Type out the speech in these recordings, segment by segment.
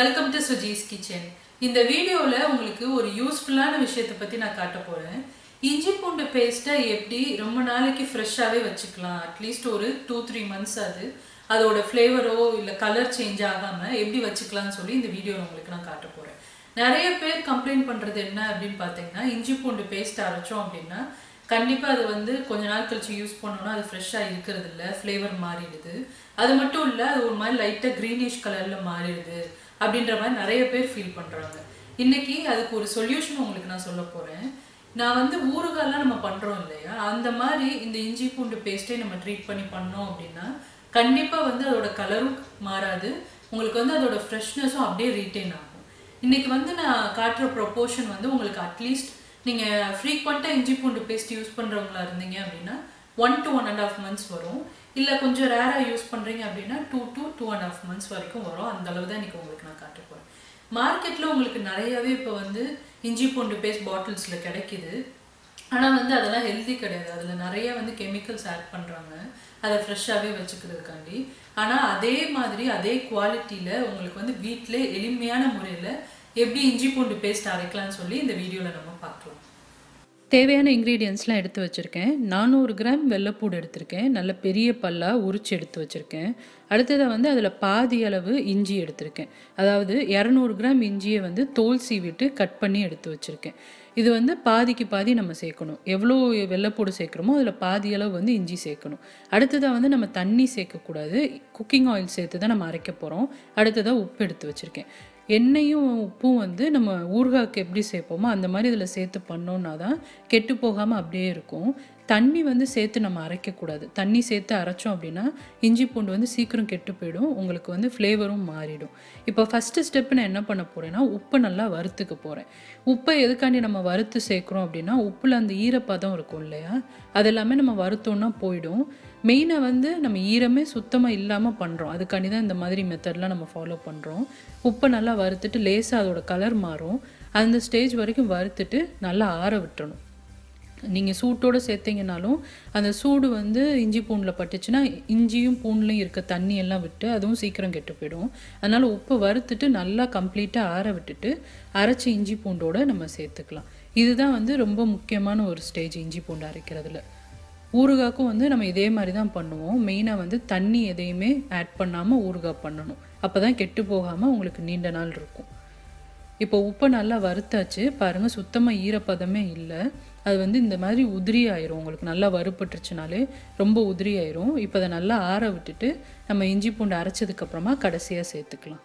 welcome to சுஜீஸ் kitchen இந்த வீடியோவில் உங்களுக்கு ஒரு யூஸ்ஃபுல்லான விஷயத்தை பற்றி நான் காட்ட போகிறேன் இஞ்சி பூண்டு பேஸ்ட்டை எப்படி ரொம்ப நாளைக்கு ஃப்ரெஷ்ஷாகவே வச்சுக்கலாம் அட்லீஸ்ட் ஒரு டூ த்ரீ மந்த்ஸ் அது அதோட ஃப்ளேவரோ இல்லை கலர் சேஞ்ச் ஆகாமல் எப்படி வச்சுக்கலாம்னு சொல்லி இந்த வீடியோவில் உங்களுக்கு நான் காட்ட போகிறேன் நிறைய பேர் கம்ப்ளைண்ட் பண்ணுறது என்ன அப்படின்னு பார்த்தீங்கன்னா இஞ்சி பூண்டு பேஸ்ட் அரைச்சோம் அப்படின்னா கண்டிப்பாக அது வந்து கொஞ்ச நாள் கழிச்சு யூஸ் பண்ணோம்னா அது ஃப்ரெஷ்ஷாக இருக்கிறது இல்லை ஃப்ளேவர் மாறிடுது அது மட்டும் இல்லை அது ஒரு மாதிரி லைட்டாக க்ரீனிஷ் கலரில் மாறிடுது அப்படின்ற மாதிரி நிறைய பேர் ஃபீல் பண்ணுறாங்க இன்னைக்கு அதுக்கு ஒரு சொல்யூஷன் உங்களுக்கு நான் சொல்ல போகிறேன் நான் வந்து ஊறுகாலாம் நம்ம பண்ணுறோம் இல்லையா அந்த மாதிரி இந்த இஞ்சி பூண்டு பேஸ்ட்டே நம்ம ட்ரீட் பண்ணி பண்ணோம் அப்படின்னா கண்டிப்பாக வந்து அதோட கலரும் மாறாது உங்களுக்கு வந்து அதோட ஃப்ரெஷ்னஸும் அப்படியே ரீட்டைன் ஆகும் இன்னைக்கு வந்து நான் காட்டுற ப்ரொப்போர்ஷன் வந்து உங்களுக்கு அட்லீஸ்ட் நீங்கள் ஃப்ரீக்வெண்ட்டாக இஞ்சி பூண்டு பேஸ்ட் யூஸ் பண்ணுறவங்களா இருந்தீங்க அப்படின்னா one to one and half months வரும் இல்லை கொஞ்சம் ரேராக யூஸ் பண்ணுறீங்க அப்படின்னா two to two and half months வரைக்கும் வரும் அந்த அளவு தான் இன்றைக்கி உங்களுக்கு நான் காட்ட போகிறேன் மார்க்கெட்டில் உங்களுக்கு நிறையாவே இப்போ வந்து இஞ்சி பூண்டு பேஸ்ட் பாட்டில்ஸில் கிடைக்கிது ஆனால் வந்து அதெல்லாம் ஹெல்தி கிடையாது அதில் நிறைய வந்து கெமிக்கல்ஸ் ஆட் பண்ணுறாங்க அதை ஃப்ரெஷ்ஷாகவே வச்சுக்கிறதுக்காண்டி ஆனால் அதே மாதிரி அதே குவாலிட்டியில் உங்களுக்கு வந்து வீட்டிலே எளிமையான முறையில் எப்படி இஞ்சி பூண்டு பேஸ்ட் அரைக்கலாம்னு சொல்லி இந்த வீடியோவில் நம்ம பார்க்கலாம் தேவையான இன்க்ரீடியன்ஸ்லாம் எடுத்து வச்சுருக்கேன் நானூறு கிராம் வெள்ளைப்பூடு எடுத்திருக்கேன் நல்ல பெரிய பல்லாக உரிச்சு எடுத்து வச்சுருக்கேன் அடுத்ததாக வந்து அதில் பாதி அளவு இஞ்சி எடுத்திருக்கேன் அதாவது இரநூறு கிராம் இஞ்சியை வந்து தோல் சீவிட்டு கட் பண்ணி எடுத்து வச்சுருக்கேன் இது வந்து பாதிக்கு பாதி நம்ம சேர்க்கணும் எவ்வளோ வெள்ளைப்பூடு சேர்க்குறோமோ அதில் பாதி அளவு வந்து இஞ்சி சேர்க்கணும் அடுத்ததாக வந்து நம்ம தண்ணி சேர்க்கக்கூடாது குக்கிங் ஆயில் சேர்த்து தான் நம்ம அரைக்க போகிறோம் அடுத்ததாக உப்பு எடுத்து வச்சுருக்கேன் எண்ணெயும் உப்பும் வந்து நம்ம ஊறுகாய்க்கு எப்படி சேர்ப்போமோ அந்த மாதிரி இதில் சேர்த்து பண்ணோன்னா தான் கெட்டு போகாமல் அப்படியே இருக்கும் தண்ணி வந்து சேர்த்து நம்ம அரைக்கக்கூடாது தண்ணி சேர்த்து அரைச்சோம் அப்படின்னா இஞ்சி பூண்டு வந்து சீக்கிரம் கெட்டு போயிடும் உங்களுக்கு வந்து ஃப்ளேவரும் மாறிடும் இப்போ ஃபஸ்ட்டு ஸ்டெப்பு நான் என்ன பண்ண போகிறேன்னா உப்பை நல்லா வறுத்துக்க போகிறேன் உப்பை எதுக்காண்டி நம்ம வறுத்து சேர்க்குறோம் அப்படின்னா உப்பில் அந்த ஈரப்பதம் இருக்கும் இல்லையா அது எல்லாமே நம்ம வறுத்தோன்னா போயிடும் மெயினாக வந்து நம்ம ஈரமே சுத்தமாக இல்லாமல் பண்ணுறோம் அதுக்காண்டி தான் இந்த மாதிரி மெத்தட்லாம் நம்ம ஃபாலோ பண்ணுறோம் உப்பை நல்லா வறுத்துட்டு லேசாக அதோட கலர் மாறும் அந்த ஸ்டேஜ் வரைக்கும் வறுத்துட்டு நல்லா ஆற விட்டுறணும் நீங்கள் சூட்டோடு சேர்த்தீங்கனாலும் அந்த சூடு வந்து இஞ்சி பூண்டில் பட்டுச்சுன்னா இஞ்சியும் பூண்டுலையும் இருக்க தண்ணி எல்லாம் விட்டு அதுவும் சீக்கிரம் கெட்டு போயிடும் அதனால் உப்பை வறுத்துட்டு நல்லா கம்ப்ளீட்டாக ஆற விட்டுட்டு அரைச்சி இஞ்சி பூண்டோடு நம்ம சேர்த்துக்கலாம் இதுதான் வந்து ரொம்ப முக்கியமான ஒரு ஸ்டேஜ் இஞ்சி பூண்டு அரைக்கிறதுல ஊறுகாய்க்கும் வந்து நம்ம இதே மாதிரி தான் பண்ணுவோம் மெயினாக வந்து தண்ணி எதையுமே ஆட் பண்ணாமல் ஊறுகாய் பண்ணணும் அப்போ தான் கெட்டு போகாமல் உங்களுக்கு நீண்ட நாள் இருக்கும் இப்போ உப்பை நல்லா வறுத்தாச்சு பாருங்கள் சுத்தமாக ஈரப்பதமே இல்லை அது வந்து இந்த மாதிரி உதிரி ஆயிரும் உங்களுக்கு நல்லா வறுப்பட்டுருச்சுனாலே ரொம்ப உதிரி ஆயிரும் இப்போ அதை நல்லா ஆற விட்டுட்டு நம்ம இஞ்சி பூண்டு அரைச்சதுக்கப்புறமா கடைசியாக சேர்த்துக்கலாம்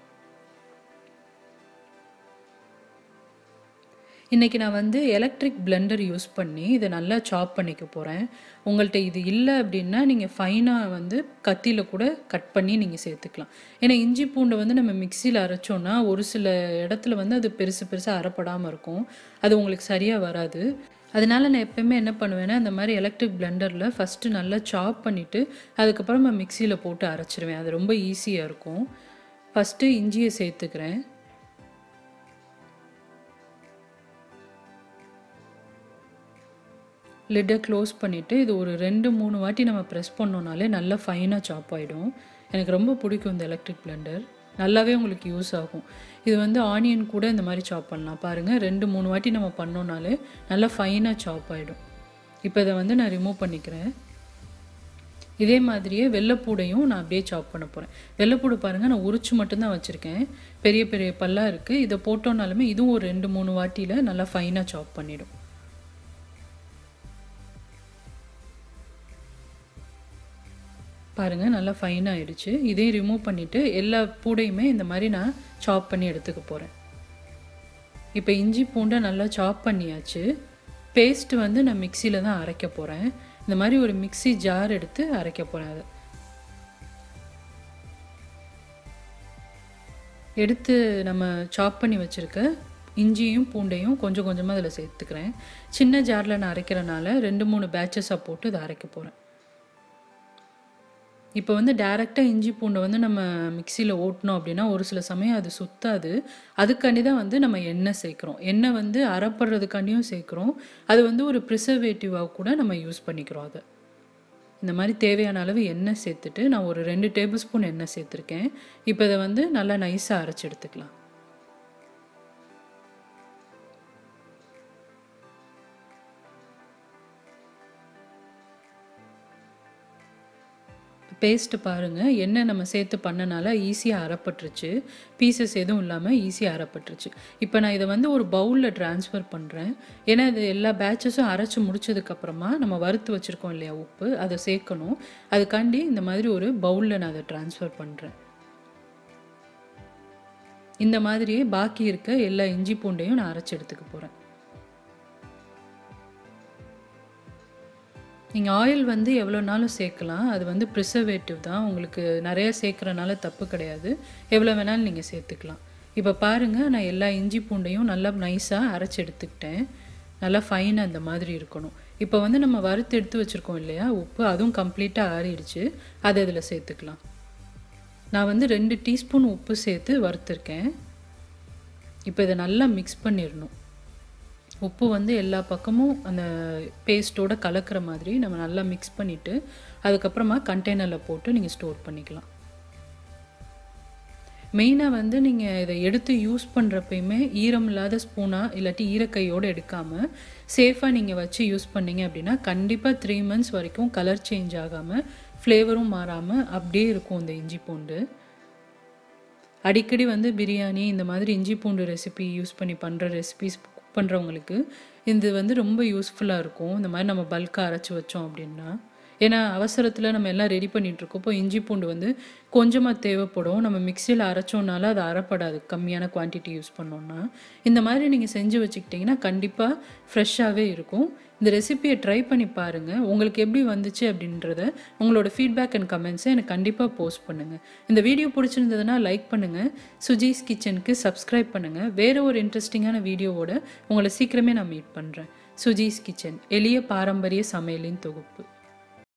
இன்றைக்கி நான் வந்து எலக்ட்ரிக் பிளெண்டர் யூஸ் பண்ணி இதை நல்லா சாப் பண்ணிக்க போகிறேன் உங்கள்கிட்ட இது இல்லை அப்படின்னா நீங்கள் ஃபைனாக வந்து கத்தியில் கூட கட் பண்ணி நீங்கள் சேர்த்துக்கலாம் ஏன்னா இஞ்சி பூண்டை வந்து நம்ம மிக்சியில் அரைச்சோன்னா ஒரு சில இடத்துல வந்து அது பெருசு பெருசாக அரைப்படாமல் இருக்கும் அது உங்களுக்கு சரியாக வராது அதனால் நான் எப்போயுமே என்ன பண்ணுவேன்னா இந்த மாதிரி எலக்ட்ரிக் பிளெண்டரில் ஃபஸ்ட்டு நல்லா சாப் பண்ணிவிட்டு அதுக்கப்புறம் நான் மிக்சியில் போட்டு அரைச்சிருவேன் அது ரொம்ப ஈஸியாக இருக்கும் ஃபஸ்ட்டு இஞ்சியை சேர்த்துக்கிறேன் லிட்டை க்ளோஸ் பண்ணிவிட்டு இது ஒரு ரெண்டு மூணு வாட்டி நம்ம ப்ரெஸ் பண்ணோனாலே நல்லா ஃபைனாக சாப் ஆகிடும் எனக்கு ரொம்ப பிடிக்கும் இந்த எலக்ட்ரிக் பிளெண்டர் நல்லாவே உங்களுக்கு யூஸ் ஆகும் இது வந்து ஆனியன் கூட இந்த மாதிரி சாப் பண்ணலாம் பாருங்கள் ரெண்டு மூணு வாட்டி நம்ம பண்ணோனாலே நல்லா ஃபைனாக சாப் ஆகிடும் இப்போ இதை வந்து நான் ரிமூவ் பண்ணிக்கிறேன் இதே மாதிரியே வெள்ளைப்பூடையும் நான் அப்படியே சாப் பண்ண போகிறேன் வெள்ளைப்பூடு பாருங்கள் நான் உரிச்சு மட்டும்தான் வச்சுருக்கேன் பெரிய பெரிய பல்லாக இருக்குது இதை போட்டோன்னாலுமே இதுவும் ஒரு ரெண்டு மூணு வாட்டியில் நல்லா ஃபைனாக சாப் பண்ணிடும் பாருங்கள் நல்லா ஃபைனாக ஆயிடுச்சு இதையும் ரிமூவ் பண்ணிவிட்டு எல்லா பூடையுமே இந்த மாதிரி நான் சாப் பண்ணி எடுத்துக்க போகிறேன் இப்போ இஞ்சி பூண்டை நல்லா சாப் பண்ணியாச்சு பேஸ்ட் வந்து நான் மிக்சியில் தான் அரைக்க போகிறேன் இந்த மாதிரி ஒரு மிக்சி ஜார் எடுத்து அரைக்க போகிறேன் அதை எடுத்து நம்ம சாப் பண்ணி வச்சுருக்க இஞ்சியும் பூண்டையும் கொஞ்சம் கொஞ்சமாக அதில் சேர்த்துக்கிறேன் சின்ன ஜாரில் நான் அரைக்கிறனால ரெண்டு மூணு பேட்சஸாக போட்டு இதை அரைக்க போகிறேன் இப்போ வந்து டேரெக்டாக இஞ்சி பூண்டை வந்து நம்ம மிக்சியில் ஓட்டினோம் அப்படின்னா ஒரு சில சமயம் அது சுத்தாது அதுக்காண்டி தான் வந்து நம்ம எண்ணெய் சேர்க்குறோம் எண்ணெய் வந்து அரைப்படுறதுக்காண்டியும் சேர்க்குறோம் அது வந்து ஒரு ப்ரிசர்வேட்டிவாக கூட நம்ம யூஸ் பண்ணிக்கிறோம் அதை இந்த மாதிரி தேவையான அளவு எண்ணெய் சேர்த்துட்டு நான் ஒரு ரெண்டு டேபிள் ஸ்பூன் எண்ணெய் சேர்த்துருக்கேன் இப்போ இதை வந்து நல்லா நைஸாக அரைச்சி எடுத்துக்கலாம் பேஸ்ட்டு பாருங்கள் என்ன நம்ம சேர்த்து பண்ணனால ஈஸியாக அரைப்பட்டுருச்சு பீசஸ் எதுவும் இல்லாமல் ஈஸியாக அரைப்பட்டுருச்சு இப்போ நான் இதை வந்து ஒரு பவுலில் ட்ரான்ஸ்ஃபர் பண்ணுறேன் ஏன்னா இது எல்லா பேட்சஸும் அரைச்சி முடிச்சதுக்கப்புறமா நம்ம வறுத்து வச்சுருக்கோம் இல்லையா உப்பு அதை சேர்க்கணும் அதுக்காண்டி இந்த மாதிரி ஒரு பவுலில் நான் அதை ட்ரான்ஸ்ஃபர் பண்ணுறேன் இந்த மாதிரியே பாக்கி இருக்க எல்லா இஞ்சி பூண்டையும் நான் அரைச்சி எடுத்துக்க போகிறேன் நீங்கள் ஆயில் வந்து எவ்வளோ நாளும் சேர்க்கலாம் அது வந்து ப்ரிசர்வேட்டிவ் தான் உங்களுக்கு நிறைய சேர்க்குறனால தப்பு கிடையாது எவ்வளோ வேணாலும் நீங்கள் சேர்த்துக்கலாம் இப்போ பாருங்கள் நான் எல்லா இஞ்சி பூண்டையும் நல்லா நைஸாக அரைச்சி எடுத்துக்கிட்டேன் நல்லா ஃபைனாக அந்த மாதிரி இருக்கணும் இப்போ வந்து நம்ம வறுத்து எடுத்து வச்சுருக்கோம் இல்லையா உப்பு அதுவும் கம்ப்ளீட்டாக ஆறிடுச்சு அதை இதில் சேர்த்துக்கலாம் நான் வந்து ரெண்டு டீஸ்பூன் உப்பு சேர்த்து வறுத்துருக்கேன் இப்போ இதை நல்லா மிக்ஸ் பண்ணிடணும் உப்பு வந்து எல்லா பக்கமும் அந்த பேஸ்ட்டோட கலக்கிற மாதிரி நம்ம நல்லா மிக்ஸ் பண்ணிவிட்டு அதுக்கப்புறமா கண்டெய்னரில் போட்டு நீங்கள் ஸ்டோர் பண்ணிக்கலாம் மெயினாக வந்து நீங்கள் இதை எடுத்து யூஸ் பண்ணுறப்பயுமே ஈரம் இல்லாத ஸ்பூனாக இல்லாட்டி ஈரக்கையோடு எடுக்காமல் சேஃபாக நீங்கள் வச்சு யூஸ் பண்ணீங்க அப்படின்னா கண்டிப்பாக த்ரீ மந்த்ஸ் வரைக்கும் கலர் சேஞ்ச் ஆகாமல் ஃப்ளேவரும் மாறாமல் அப்படியே இருக்கும் இந்த இஞ்சி பூண்டு அடிக்கடி வந்து பிரியாணி இந்த மாதிரி இஞ்சி பூண்டு ரெசிபி யூஸ் பண்ணி பண்ணுற ரெசிபிஸ் குக் பண்ணுறவங்களுக்கு இது வந்து ரொம்ப யூஸ்ஃபுல்லாக இருக்கும் இந்த மாதிரி நம்ம பல்காக அரைச்சி வச்சோம் அப்படின்னா ஏன்னா அவசரத்தில் நம்ம எல்லாம் ரெடி பண்ணிகிட்ருக்கோம் இப்போ இஞ்சி பூண்டு வந்து கொஞ்சமாக தேவைப்படும் நம்ம மிக்சியில் அரைச்சோம்னால அது அரைப்படாது கம்மியான குவான்டிட்டி யூஸ் பண்ணோன்னா இந்த மாதிரி நீங்கள் செஞ்சு வச்சுக்கிட்டிங்கன்னா கண்டிப்பாக ஃப்ரெஷ்ஷாகவே இருக்கும் இந்த ரெசிபியை ட்ரை பண்ணி பாருங்கள் உங்களுக்கு எப்படி வந்துச்சு அப்படின்றத உங்களோட ஃபீட்பேக் அண்ட் கமெண்ட்ஸை எனக்கு கண்டிப்பாக போஸ்ட் பண்ணுங்கள் இந்த வீடியோ பிடிச்சிருந்ததுன்னா லைக் பண்ணுங்கள் சுஜீஸ் கிச்சனுக்கு சப்ஸ்கிரைப் பண்ணுங்கள் வேறு ஒரு இன்ட்ரெஸ்டிங்கான வீடியோவோட உங்களை சீக்கிரமே நான் மீட் பண்ணுறேன் சுஜீஸ் கிச்சன் எளிய பாரம்பரிய சமையலின் தொகுப்பு